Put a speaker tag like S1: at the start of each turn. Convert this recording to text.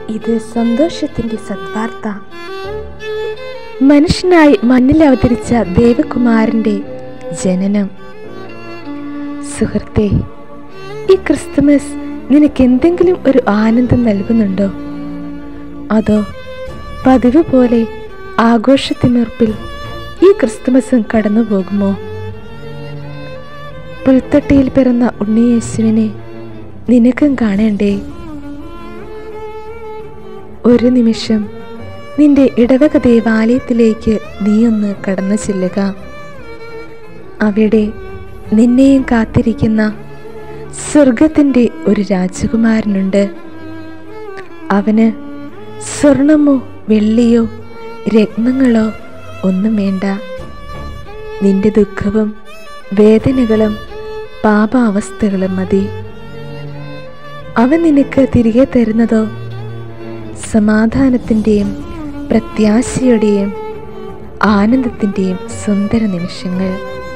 S1: ഇത് സന്തോഷത്തിന്റെ സദ്വാർത്ത മനുഷ്യനായി മണ്ണിൽ അവതരിച്ച ദേവകുമാരന്റെ ജനനം സുഹൃത്തെ ഈ ക്രിസ്തുമസ് നിനക്ക് എന്തെങ്കിലും ഒരു ആനന്ദം നൽകുന്നുണ്ടോ അതോ പതിവ് പോലെ ആഘോഷത്തിമിർപ്പിൽ ഈ ക്രിസ്തുമസും കടന്നു പോകുമോ പുൽത്തൊട്ടിയിൽ പിറന്ന ഉണ്ണിയേശുവിനെ നിനക്കും കാണണ്ടേ ഒരു നിമിഷം നിന്റെ ഇടവക ദേവാലയത്തിലേക്ക് നീയൊന്ന് കടന്നു ചെല്ലുക അവിടെ നിന്നെയും കാത്തിരിക്കുന്ന സ്വർഗത്തിൻ്റെ ഒരു രാജകുമാരനുണ്ട് അവന് സ്വർണമോ വെള്ളിയോ രത്നങ്ങളോ ഒന്നും വേണ്ട നിന്റെ ദുഃഖവും വേദനകളും പാപാവസ്ഥകളും മതി അവൻ നിനക്ക് തിരികെ തരുന്നതോ സമാധാനത്തിൻ്റെയും പ്രത്യാശയുടെയും ആനന്ദത്തിൻ്റെയും സുന്ദര നിമിഷങ്ങൾ